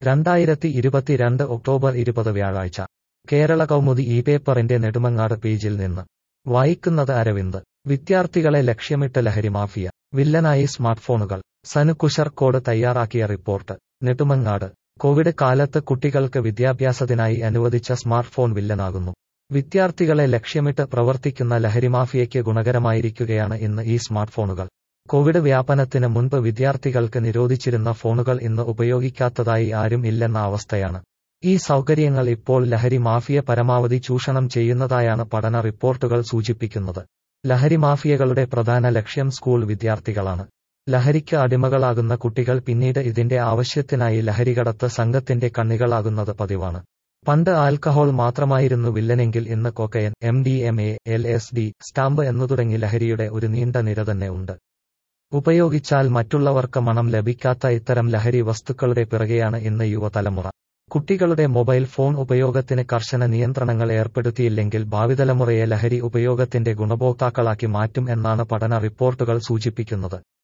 രണ്ടായിരത്തി ഇരുപത്തിരണ്ട് ഒക്ടോബർ ഇരുപത് വ്യാഴാഴ്ച കേരള കൗമുദി ഈ പേപ്പറിന്റെ നെടുമങ്ങാട് പേജിൽ നിന്ന് വായിക്കുന്നത് അരവിന്ദ് വിദ്യാർത്ഥികളെ ലക്ഷ്യമിട്ട് ലഹരി മാഫിയ വില്ലനായി സ്മാർട്ട്ഫോണുകൾ സനു കുശർക്കോട് തയ്യാറാക്കിയ റിപ്പോർട്ട് നെടുമങ്ങാട് കോവിഡ് കാലത്ത് കുട്ടികൾക്ക് വിദ്യാഭ്യാസത്തിനായി അനുവദിച്ച സ്മാർട്ട്ഫോൺ വില്ലനാകുന്നു വിദ്യാർത്ഥികളെ ലക്ഷ്യമിട്ട് പ്രവർത്തിക്കുന്ന ലഹരിമാഫിയയ്ക്ക് ഗുണകരമായിരിക്കുകയാണ് ഇന്ന് ഈ സ്മാർട്ട്ഫോണുകൾ കോവിഡ് വ്യാപനത്തിന് മുൻപ് വിദ്യാർത്ഥികൾക്ക് നിരോധിച്ചിരുന്ന ഫോണുകൾ ഇന്ന് ഉപയോഗിക്കാത്തതായി ആരും ഇല്ലെന്ന അവസ്ഥയാണ് ഈ സൗകര്യങ്ങൾ ഇപ്പോൾ ലഹരി മാഫിയ പരമാവധി ചൂഷണം ചെയ്യുന്നതായാണ് പഠന റിപ്പോർട്ടുകൾ സൂചിപ്പിക്കുന്നത് ലഹരി മാഫിയകളുടെ പ്രധാന ലക്ഷ്യം സ്കൂൾ വിദ്യാർത്ഥികളാണ് ലഹരിക്ക് അടിമകളാകുന്ന കുട്ടികൾ പിന്നീട് ഇതിന്റെ ആവശ്യത്തിനായി ലഹരികടത്ത് സംഘത്തിന്റെ കണ്ണികളാകുന്നത് പതിവാണ് പണ്ട് ആൽക്കഹോൾ മാത്രമായിരുന്നു വില്ലനെങ്കിൽ ഇന്ന് cocaine M D M A L S D stamp എന്നു തുടങ്ങി ലഹരിയുടെ ഒരു നീണ്ട നിര തന്നെ ഉണ്ട് ഉപയോഗിച്ചാൽ മറ്റുള്ളവർക്ക് മണം ലഭിക്കാത്ത ഇത്തരം ലഹരി വസ്തുക്കളുടെ പിറകെയാണ് ഇന്ന് യുവതലമുറ കുട്ടികളുടെ മൊബൈൽ ഫോൺ ഉപയോഗത്തിന് കർശന നിയന്ത്രണങ്ങൾ ഏർപ്പെടുത്തിയില്ലെങ്കിൽ ഭാവിതലമുറയെ ലഹരി ഉപയോഗത്തിന്റെ ഗുണഭോക്താക്കളാക്കി മാറ്റും എന്നാണ് പഠന റിപ്പോർട്ടുകൾ സൂചിപ്പിക്കുന്നത്